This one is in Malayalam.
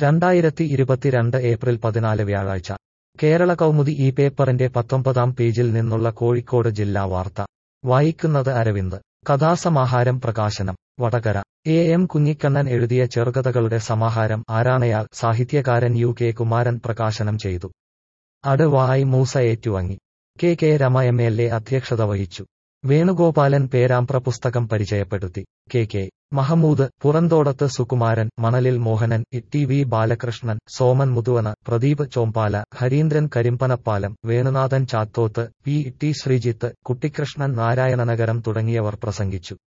രണ്ടായിരത്തി ഇരുപത്തിരണ്ട് ഏപ്രിൽ പതിനാല് വ്യാഴാഴ്ച കേരള കൗമുദി ഈ പേപ്പറിന്റെ പത്തൊമ്പതാം പേജിൽ നിന്നുള്ള കോഴിക്കോട് ജില്ലാ വാർത്ത വായിക്കുന്നത് അരവിന്ദ് കഥാസമാഹാരം പ്രകാശനം വടകര എ എം കുഞ്ഞിക്കണ്ണൻ എഴുതിയ ചെറുകഥകളുടെ സമാഹാരം ആരാണയാൾ സാഹിത്യകാരൻ യു കെ കുമാരൻ പ്രകാശനം ചെയ്തു അട് വായി മൂസ ഏറ്റുവാങ്ങി K K Rema M L A അധ്യക്ഷത വഹിച്ചു വേണുഗോപാലൻ പേരാമ്പ്ര പുസ്തകം പരിചയപ്പെടുത്തി K K Mahmood Puranthodath Sukumaran Manalil Mohanan T V Balakrishnan Soman Muthuvana Pradeep Chombala Harindran Karimbanappalam Venunathan Chathoth P T Sreejith Kuttikrishnan Narayananagaram തുടങ്ങിയവർ പ്രസംഗിച്ചു